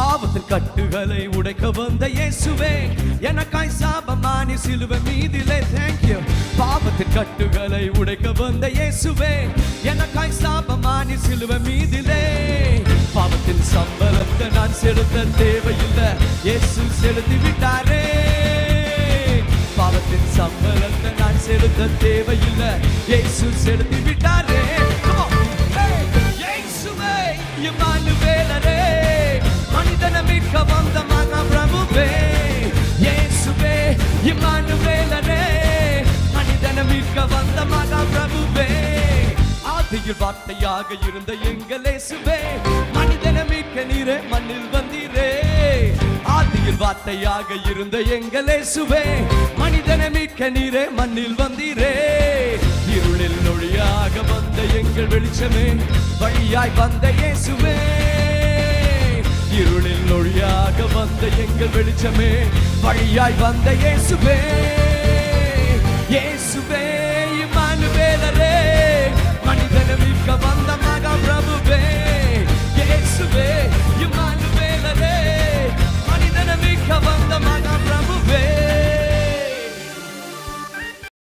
பாவத்தின் கட்டுகளை உடைக்க வந்த இயேசுவே எனக்காய் சாபமானி சிலுவை மீதிலே தேங்க்யூ பாவத்தின் கட்டுகளை உடைக்க வந்த இயேசுவே எனக்காய் சாபமானி சிலுவை மீதிலே பாவத்தின் சம்பளத்தை நான் செலுத்த தேவையில்லை இயேசு செலுத்தி விட்டாரே பாவத்தின் சம்பளத்தை நான் செலுத்த தேவையில்லை இயேசு செலுத்தி விட்டாரே Come on. Hey, இயேசுவே இம்மானுவேலரே மனிதனை மீட்க வந்த மகா பிரபுவே இயேசுவே இம்மானுவேலரே மனிதனை மீட்க வந்த மகா பிரபுவே ஆதியில் வார்த்தையாக இருந்த எங்கள் இயேசுவே மனிதனை மீட்க நீரே மண்ணில் வந்தீரே ஆதியில் வார்த்தையாக இருந்த எங்கள் இயேசுவே மனிதனை மீட்க நீரே மண்ணில் வந்தீரே இருளில் நொழியாக வந்த எங்கள் வெளிச்சமே வழியாய் வந்த இயேசுவே இருளில் நொழியாக வந்த எங்கள் வெளிச்சமே வழியாய் வந்த இயேசுவே இயேசுவே